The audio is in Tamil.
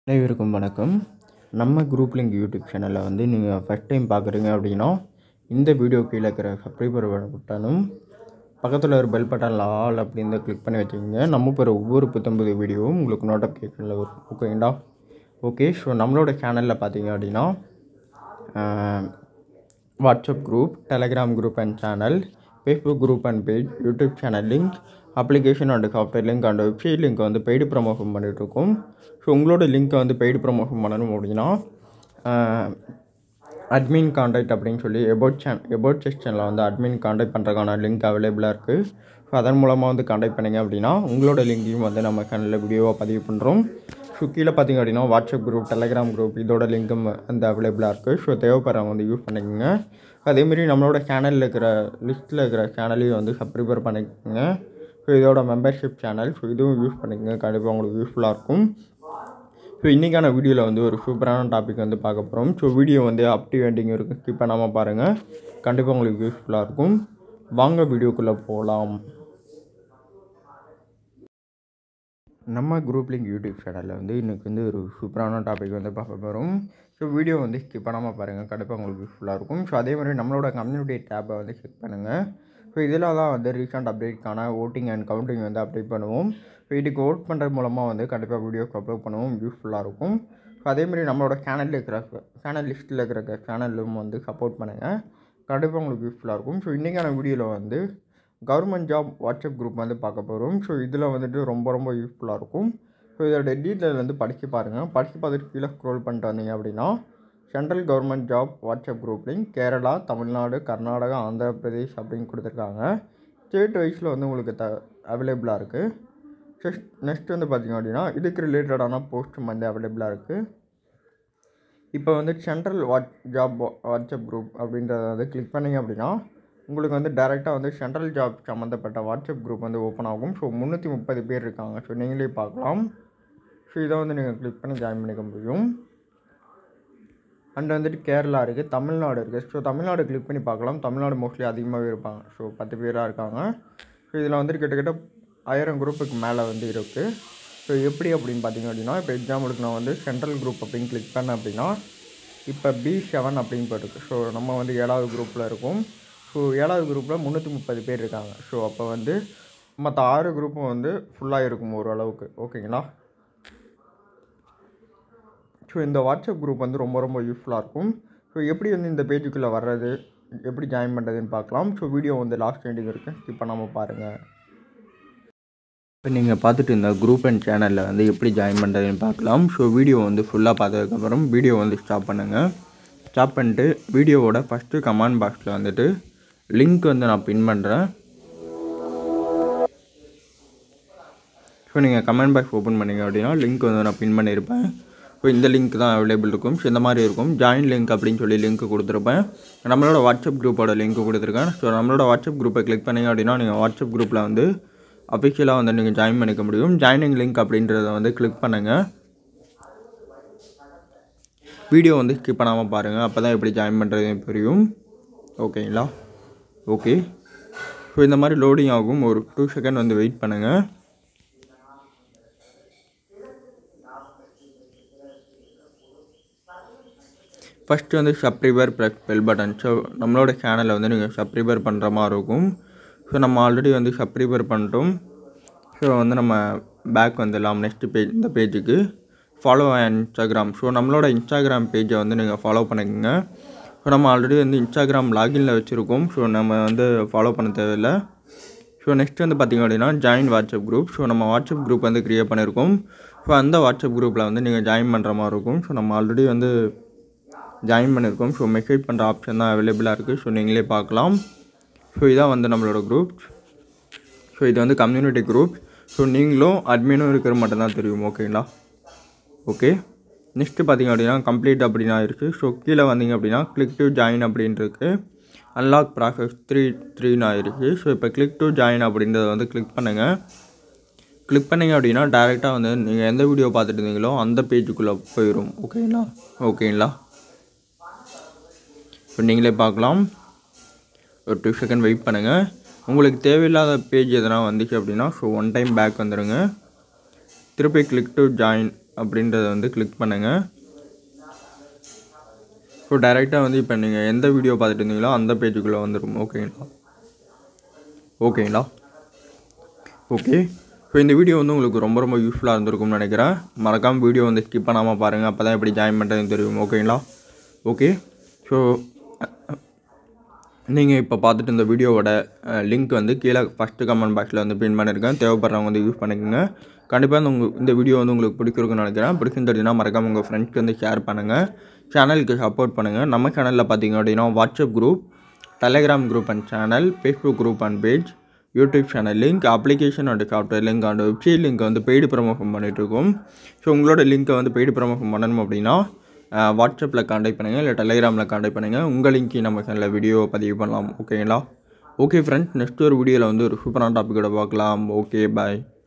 அனைவருக்கும் வணக்கம் நம்ம குரூப் லிங்க் யூடியூப் சேனலில் வந்து நீங்கள் ஃபஸ்ட் டைம் பார்க்குறீங்க அப்படின்னா இந்த வீடியோ கீழே இருக்கிற சப்ஸ்கிரைபர் பட்டனும் பக்கத்தில் ஒரு பெல் பட்டன் ஆல் அப்படின்னு கிளிக் பண்ணி வச்சுக்கோங்க நம்ம போகிற ஒவ்வொரு புத்தம்புது வீடியோவும் உங்களுக்கு நோட்டிஃபிகேஷனில் வரும் ஓகேங்களா ஓகே ஸோ நம்மளோட சேனலில் பார்த்தீங்க அப்படின்னா WhatsApp group Telegram group and channel Facebook group and page YouTube channel link application and software link and website link வந்து பெய்டு ப்ரமோஷன் பண்ணிகிட்ருக்கோம் ஸோ உங்களோட லிங்க்கை வந்து பெய்டு ப்ரமோஷன் பண்ணணும் அப்படின்னா அட்மின் காண்டாக்ட் அப்படின்னு சொல்லி எபோட் சேன் எபோட் செக்ஷனில் வந்து அட்மின் காண்டாக்ட் பண்ணுறதுக்கான லிங்க் அவைலபிளாக இருக்குது ஸோ அதன் மூலமாக வந்து காண்டாக்ட் பண்ணிங்க அப்படின்னா உங்களோட லிங்கையும் வந்து நம்ம சேனலில் வீடியோவாக பதிவு பண்ணுறோம் ஸோ கீழே பார்த்தீங்க அப்படின்னா வாட்ஸ்அப் குரூப் டெலகிராம் குரூப் இதோட லிங்க்கும் வந்து அவைலபிளாக இருக்குது ஸோ தேவைப்படுறவங்க வந்து யூஸ் பண்ணிக்கோங்க அதேமாரி நம்மளோட சேனலில் இருக்கிற லிஸ்ட்டில் இருக்கிற சேனலையும் வந்து சப்ஸ்கிரைபர் பண்ணிக்கோங்க ஸோ இதோட மெம்பர்ஷிப் சேனல் ஸோ இதுவும் யூஸ் பண்ணிக்கோங்க கண்டிப்பாக உங்களுக்கு யூஸ்ஃபுல்லாக இருக்கும் ஸோ இன்றைக்கான வீடியோவில் வந்து ஒரு சூப்பரான டாபிக் வந்து பார்க்க போகிறோம் ஸோ வீடியோ வந்து அப் டு வெண்டிங் இருக்குது ஸ்கிப் பண்ணாமல் பாருங்கள் கண்டிப்பாக உங்களுக்கு யூஸ்ஃபுல்லாக இருக்கும் வாங்க வீடியோக்குள்ளே போகலாம் நம்ம குரூப் லிங்க் யூடியூப் சேனலில் வந்து இன்றைக்கி வந்து ஒரு சூப்பரான டாபிக் வந்து பார்க்க போகிறோம் ஸோ வீடியோ வந்து ஸ்கிப் பண்ணாமல் பாருங்கள் கண்டிப்பாக உங்களுக்கு யூஸ்ஃபுல்லாக இருக்கும் ஸோ அதே மாதிரி நம்மளோட கம்யூனிட்டி டேப்பை வந்து செக் பண்ணுங்கள் ஸோ இதில் தான் வந்து ரீசெண்ட் அப்டேட்க்கான ஓட்டிங் அண்ட் கவுண்டிங் வந்து அப்டேட் பண்ணுவோம் ஸோ இதுக்கு ஓட் பண்ணுறது மூலமாக வந்து கண்டிப்பாக வீடியோக்கு அப்லோட் பண்ணுவோம் யூஸ்ஃபுல்லாக இருக்கும் ஸோ அதேமாதிரி நம்மளோட சேனலில் இருக்கிற சேனல் லிஸ்ட்டில் இருக்கிற சேனலும் வந்து சப்போர்ட் பண்ணுங்கள் கண்டிப்பாக உங்களுக்கு யூஸ்ஃபுல்லாக இருக்கும் ஸோ இன்றைக்கான வீடியோவில் வந்து கவர்மெண்ட் ஜாப் வாட்ஸ்அப் குரூப் வந்து பார்க்க போகிறோம் ஸோ இதில் வந்துட்டு ரொம்ப ரொம்ப யூஸ்ஃபுல்லாக இருக்கும் ஸோ இதோட டீட்டெயில் வந்து படித்து பாருங்கள் படித்து பார்த்துட்டு கீழே ஸ்க்ரோல் பண்ணிட்டு வந்தீங்க அப்படின்னா central government job WhatsApp group link Kerala Tamil Nadu Karnataka Andhra Pradesh அப்படின்னு கொடுத்துருக்காங்க ஸ்டேட் வைஸில் வந்து உங்களுக்கு த அவைலபிளாக இருக்குது நெக்ஸ்ட் நெக்ஸ்ட் வந்து பார்த்திங்க அப்படின்னா இதுக்கு ரிலேட்டடான போஸ்ட்டும் வந்து அவைலபிளாக இருக்குது இப்போ வந்து central what job WhatsApp group அப்படின்றத வந்து கிளிக் பண்ணிங்க அப்படின்னா உங்களுக்கு வந்து டேரெக்டாக வந்து சென்ட்ரல் ஜாப் சம்மந்தப்பட்ட வாட்ஸ்அப் குரூப் வந்து ஓப்பன் ஆகும் ஸோ முந்நூற்றி முப்பது பேர் இருக்காங்க ஸோ நீங்களே பார்க்கலாம் ஸோ இதை வந்து நீங்கள் கிளிக் பண்ணி ஜாயின் பண்ணிக்க முடியும் அண்ட் வந்துட்டு கேரளா இருக்குது தமிழ்நாடு இருக்குது ஸோ தமிழ்நாடு கிளிக் பண்ணி பார்க்கலாம் தமிழ்நாடு மோஸ்ட்லி அதிகமாகவே இருப்பாங்க ஸோ பத்து பேராக இருக்காங்க ஸோ இதில் வந்துட்டு கிட்டத்தட்ட ஆயிரம் குரூப்புக்கு மேலே வந்து இருக்குது ஸோ எப்படி அப்படின்னு பார்த்தீங்க அப்படின்னா இப்போ எக்ஸாம்பிளுக்கு நான் வந்து சென்ட்ரல் குரூப் அப்படின்னு கிளிக் பண்ணேன் அப்படின்னா இப்போ பி செவன் அப்படின்னு போயிருக்கு ஸோ நம்ம வந்து ஏழாவது குரூப்பில் இருக்கும் ஸோ ஏழாவது குரூப்பில் முந்நூற்றி முப்பது பேர் இருக்காங்க ஸோ அப்போ வந்து மற்ற ஆறு குரூப்பும் வந்து ஃபுல்லாக இருக்கும் ஓரளவுக்கு ஓகேங்களா ஸோ இந்த வாட்ஸ்அப் குரூப் வந்து ரொம்ப ரொம்ப யூஸ்ஃபுல்லாக இருக்கும் ஸோ எப்படி வந்து இந்த பேஜுக்குள்ளே வர்றது எப்படி ஜாயின் பண்ணுறதுன்னு பார்க்கலாம் ஸோ வீடியோ வந்து லாஸ்ட் எண்டிங் இருக்குது ஸ்கிப் பண்ணாமல் பாருங்கள் இப்போ நீங்கள் பார்த்துட்டு இந்த குரூப் அண்ட் சேனலில் வந்து எப்படி ஜாயின் பண்ணுறதுன்னு பார்க்கலாம் ஸோ வீடியோ வந்து ஃபுல்லாக பார்த்ததுக்கப்புறம் வீடியோ வந்து ஸ்டாப் பண்ணுங்கள் ஸ்டாப் பண்ணிட்டு வீடியோவோட ஃபஸ்ட்டு கமெண்ட் பாக்ஸில் வந்துட்டு லிங்க் வந்து நான் பின் பண்ணுறேன் ஸோ நீங்கள் கமெண்ட் பாக்ஸ் ஓப்பன் பண்ணிங்க அப்படின்னா லிங்க் வந்து நான் பின் பண்ணியிருப்பேன் ஸோ இந்த லிங்க் தான் அவைலபிள் இருக்கும் ஸோ இந்த மாதிரி இருக்கும் ஜாயின் லிங்க் அப்படின்னு சொல்லி லிங்க் கொடுத்துருப்பேன் நம்மளோட வாட்ஸ்அப் குரூப்போட லிங்க் கொடுத்துருக்கேன் ஸோ நம்மளோட வாட்ஸ்அப் குரூப்பை கிளிக் பண்ணிங்க அப்படின்னா நீங்கள் வாட்ஸ்அப் குரூப்பில் வந்து அஃபிஷியலாக வந்து நீங்கள் ஜாயின் பண்ணிக்க முடியும் ஜாயினிங் லிங்க் அப்படின்றத வந்து கிளிக் பண்ணுங்கள் வீடியோ வந்து ஸ்கிப் பண்ணாமல் பாருங்கள் அப்போ தான் எப்படி ஜாயின் பண்ணுறது புரியும் ஓகேங்களா ஓகே ஸோ இந்த மாதிரி லோடிங் ஆகும் ஒரு டூ செகண்ட் வந்து வெயிட் பண்ணுங்கள் ஃபஸ்ட்டு வந்து subscriber plus bell button so நம்மளோட சேனலை வந்து நீங்கள் சப்ஸ்கிரைபர் பண்ணுற மாதிரி இருக்கும் ஸோ நம்ம ஆல்ரெடி வந்து சப்ஸ்கிரைபர் பண்ணிட்டோம் ஸோ வந்து நம்ம பேக் வந்துடலாம் நெக்ஸ்ட்டு பேஜ் இந்த பேஜுக்கு ஃபாலோ இன்ஸ்டாகிராம் ஸோ நம்மளோட இன்ஸ்டாகிராம் பேஜை வந்து நீங்கள் ஃபாலோ பண்ணிக்கோங்க ஸோ நம்ம ஆல்ரெடி வந்து இன்ஸ்டாகிராம் லாகினில் வச்சுருக்கோம் ஸோ நம்ம வந்து ஃபாலோ பண்ண தேவையில்லை ஸோ நெக்ஸ்ட் வந்து பார்த்திங்க அப்படின்னா ஜாயின் வாட்ஸ்அப் குரூப் ஸோ நம்ம வாட்ஸ்அப் குரூப் வந்து க்ரியேட் பண்ணியிருக்கோம் ஸோ அந்த வாட்ஸ்அப் குரூப்பில் வந்து நீங்கள் ஜாயின் பண்ணுற மாதிரி இருக்கும் ஸோ நம்ம ஆல்ரெடி வந்து ஜாயின் பண்ணியிருக்கோம் ஸோ மெசேஜ் பண்ணுற ஆப்ஷன் தான் அவைலபிளாக இருக்குது ஸோ நீங்களே பார்க்கலாம் ஸோ இதான் வந்து நம்மளோட குரூப் ஸோ இது வந்து கம்யூனிட்டி குரூப் ஸோ நீங்களும் அட்மினும் இருக்கிற மட்டும்தான் தெரியும் ஓகேங்களா ஓகே நெக்ஸ்ட்டு பார்த்திங்க அப்படின்னா கம்ப்ளீட் அப்படின்னு ஆயிடுச்சு ஸோ கீழே வந்தீங்க அப்படின்னா கிளிக் டு ஜாயின் அப்படின்ட்டு அன்லாக் ப்ராசஸ் த்ரீ த்ரீன்னு ஆயிடுச்சு ஸோ இப்போ கிளிக் டு ஜாயின் அப்படின்றத வந்து கிளிக் பண்ணுங்கள் கிளிக் பண்ணிங்க அப்படின்னா டேரெக்டாக வந்து நீங்கள் எந்த வீடியோ பார்த்துட்டு இருந்தீங்களோ அந்த பேஜுக்குள்ளே போயிடும் ஓகேங்களா ஓகேங்களா இப்போ நீங்களே பார்க்கலாம் ஒரு டூ செகண்ட் வெயிட் பண்ணுங்கள் உங்களுக்கு தேவையில்லாத பேஜ் எதனா வந்துச்சு அப்படின்னா ஸோ ஒன் டைம் பேக் வந்துடுங்க திருப்பி கிளிக் டு ஜாயின் அப்படின்றத வந்து கிளிக் பண்ணுங்கள் ஸோ டைரெக்டாக வந்து இப்போ நீங்கள் எந்த வீடியோ பார்த்துட்டு இருந்தீங்களோ அந்த பேஜுக்குள்ளே வந்துடும் ஓகேங்களா ஓகேங்களா ஓகே ஸோ இந்த வீடியோ வந்து உங்களுக்கு ரொம்ப ரொம்ப யூஸ்ஃபுல்லாக இருந்திருக்கும்னு நினைக்கிறேன் மறக்காமல் வீடியோ வந்து ஸ்கிப் பண்ணாமல் பாருங்கள் அப்போ தான் எப்படி ஜாயின் பண்ணுறதுன்னு தெரியும் ஓகேங்களா ஓகே ஸோ நீங்கள் இப்போ பார்த்துட்டு இந்த வீடியோவோட லிங்க் வந்து கீழே ஃபஸ்ட்டு கமெண்ட் பாக்ஸில் வந்து பின் பண்ணியிருக்கேன் தேவைப்படுறவங்க வந்து யூஸ் பண்ணிக்கோங்க கண்டிப்பாக இந்த உங்கள் இந்த வீடியோ வந்து உங்களுக்கு பிடிச்சிருக்குன்னு நினைக்கிறேன் பிடிச்சிருந்துச்சுன்னா மறக்காமல் உங்கள் ஃப்ரெண்ட்ஸ்க்கு வந்து ஷேர் பண்ணுங்கள் சேனலுக்கு சப்போர்ட் பண்ணுங்கள் நம்ம சேனலில் பார்த்தீங்க அப்படின்னா WhatsApp group Telegram group and channel Facebook group and page YouTube channel link application and software link and website link வந்து பெய்டு ப்ரமோஷன் பண்ணிகிட்ருக்கோம் ஸோ உங்களோட லிங்க்கை வந்து பெய்டு ப்ரமோஷன் பண்ணணும் அப்படின்னா வாட்ஸ்அப்பில் காண்டாக்ட் பண்ணுங்கள் இல்லை டெலிகிராமில் காண்டாக்ட் பண்ணுங்கள் உங்கள் லிங்க்கு நம்ம சேனலில் வீடியோ பதிவு பண்ணலாம் ஓகேங்களா ஓகே ஃப்ரெண்ட்ஸ் நெக்ஸ்ட் ஒரு வீடியோவில் வந்து ஒரு சூப்பரான டாப்பிக்கோட பார்க்கலாம் ஓகே பாய்